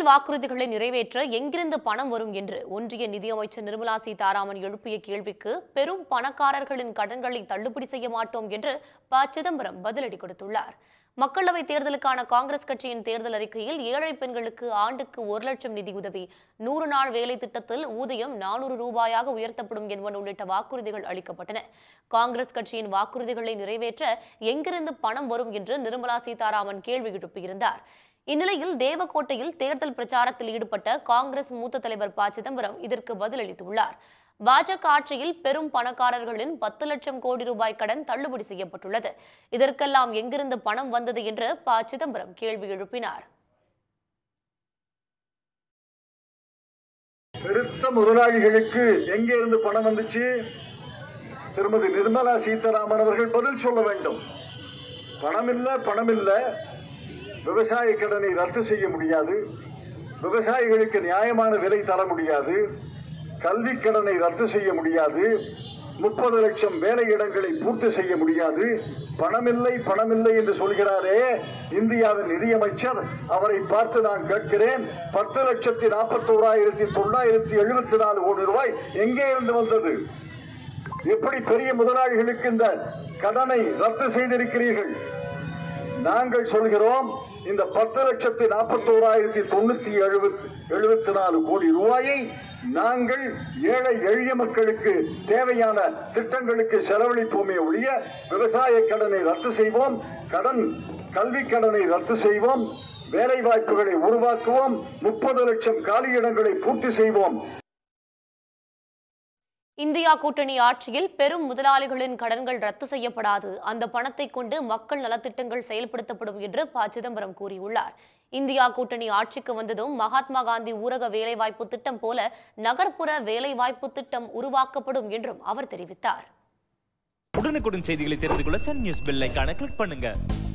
வாக்குறுதிகளை நிறைவேற்ற எங்கிருந்து பணம் வரும் என்று ஒன்றிய நிதியமைச்சர் நிர்மலா சீதாராமன் எழுப்பிய கேள்விக்கு பெரும் பணக்காரர்களின் கடன்களை தள்ளுபடி செய்ய மாட்டோம் என்று ப சிதம்பரம் பதிலடி கொடுத்துள்ளார் மக்களவைத் தேர்தலுக்கான காங்கிரஸ் கட்சியின் தேர்தல் அறிக்கையில் ஏழை பெண்களுக்கு ஆண்டுக்கு ஒரு லட்சம் நிதியுதவி நூறு நாள் வேலை திட்டத்தில் ஊதியம் நானூறு ரூபாயாக உயர்த்தப்படும் என்பன உள்ளிட்ட வாக்குறுதிகள் அளிக்கப்பட்டன காங்கிரஸ் கட்சியின் வாக்குறுதிகளை நிறைவேற்ற எங்கிருந்து பணம் வரும் என்று நிர்மலா சீதாராமன் கேள்வி எழுப்பியிருந்தார் இந்நிலையில் தேவக்கோட்டையில் தேர்தல் பிரச்சாரத்தில் ஈடுபட்ட காங்கிரஸ் மூத்த தலைவர் ப சிதம்பரம் இதற்கு பதிலளித்துள்ளார் பாஜக ஆட்சியில் பெரும் பணக்காரர்களின் பத்து லட்சம் கோடி ரூபாய் கடன் தள்ளுபடி செய்யப்பட்டுள்ளது இதற்கெல்லாம் எங்கிருந்து பணம் வந்தது என்று ப சிதம்பரம் கேள்வி எழுப்பினார் பெருத்த முதலாளிகளுக்கு எங்கே இருந்து பணம் வந்துச்சு திருமதி நிர்மலா சீதாராமன் அவர்கள் பதில் சொல்ல வேண்டும் பணம் இல்ல பணம் இல்ல விவசாய கடனை ரத்து செய்ய முடியாது விவசாயிகளுக்கு நியாயமான விலை தர முடியாது கல்வி கடனை ரத்து செய்ய முடியாது முப்பது லட்சம் வேலை இடங்களை பூர்த்தி செய்ய முடியாது பணமில்லை பணமில்லை என்று சொல்கிறாரே இந்தியாவின் நிதியமைச்சர் அவரை பார்த்து நான் கேட்கிறேன் பத்து லட்சத்தி நாற்பத்தோராயிரத்தி தொள்ளாயிரத்தி எழுபத்தி நாலு கோடி ரூபாய் எங்கே இருந்து வந்தது எப்படி பெரிய முதலாளிகளுக்கு இந்த கடனை ரத்து செய்திருக்கிறீர்கள் நாங்கள் சொல்கிறோம் இந்த பத்து லட்சத்தி நாற்பத்தோராயிரத்தி தொண்ணூத்தி எழுபத்தி எழுபத்தி நாலு கோடி ரூபாயை நாங்கள் ஏழை எளிய மக்களுக்கு தேவையான திட்டங்களுக்கு செலவழிப்போமே ஒழிய விவசாய கடனை ரத்து செய்வோம் கடன் கல்வி கடனை ரத்து செய்வோம் வேலை வாய்ப்புகளை உருவாக்குவோம் முப்பது லட்சம் காலியிடங்களை பூர்த்தி செய்வோம் இந்தியா கூட்டணி ஆட்சியில் பெரும் முதலாளிகளின் கடன்கள் ரத்து செய்யப்படாது அந்த பணத்தை கொண்டு மக்கள் நலத்திட்டங்கள் செயல்படுத்தப்படும் என்று ப சிதம்பரம் கூறியுள்ளார் இந்தியா கூட்டணி ஆட்சிக்கு வந்ததும் மகாத்மா காந்தி ஊரக வேலைவாய்ப்பு திட்டம் போல நகர்ப்புற வேலைவாய்ப்பு திட்டம் உருவாக்கப்படும் என்றும் அவர் தெரிவித்தார் உடனுக்குடன் செய்திகளை தெரிந்து கொள்ள சன் நியூஸ் பெல் ஐகானை கிளிக் பண்ணுங்க